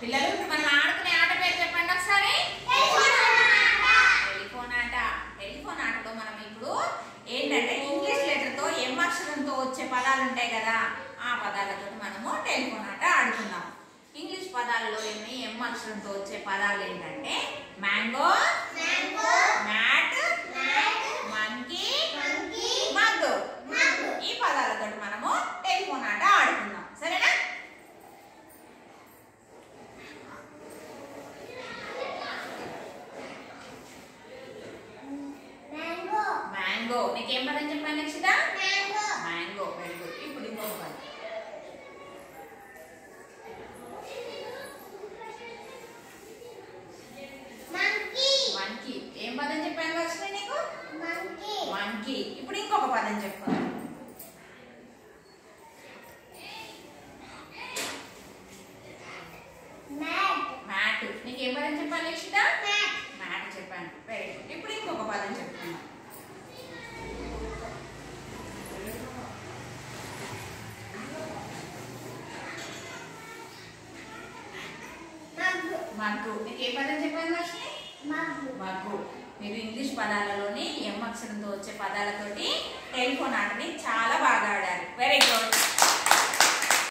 పిల్లలు ఇప్పుడు మనం ఆడుకునే ఆట పేరు చెప్పండి ఒకసారి టెలిఫోన్ ఆట టెలిఫోన్ ఆటలో మనం ఇప్పుడు ఏంటంటే ఇంగ్లీష్ లెటర్ తో ఎం అక్షరంతో వచ్చే పదాలు ఉంటాయి కదా ఆ పదాలతో మనము టెలిఫోన్ ఆట ఆడుకుందాం ఇంగ్లీష్ పదాలలో ఎన్ని ఎం అక్షరంతో వచ్చే పదాలు ఏంటంటే మ్యాంగో మ్యాట్ మంకీ మగ్ ఈ పదాలతో మనము టెలిఫోన్ ఆట ఆడుకుందాం సరేనా మ్యాంగో నీకేం పదం చెప్పాను లక్షిత మ్యాంగో వెరీ గుడ్ ఇప్పుడు ఇంకొక పదం మంకీ ఏం పదం చెప్పాను లక్ష్మి నీకు మంకీ ఇప్పుడు ఇంకొక పదం చెప్పాను మ్యాట్ నీకేం పదం చెప్పాను లక్షిత మ్యాట్ చెప్పాను వెరీ గుడ్ ఇప్పుడు ఇంకొక పదం చెప్తున్నా మగ్గు నీకేం పదం చెప్పాను లక్ష్మి మగ్గు మీరు ఇంగ్లీష్ పదాలలోని ఎం అక్షరంతో వచ్చే పదాలతోటి టెలిఫోన్ ఆటని చాలా బాగా ఆడారు వెరీ గుడ్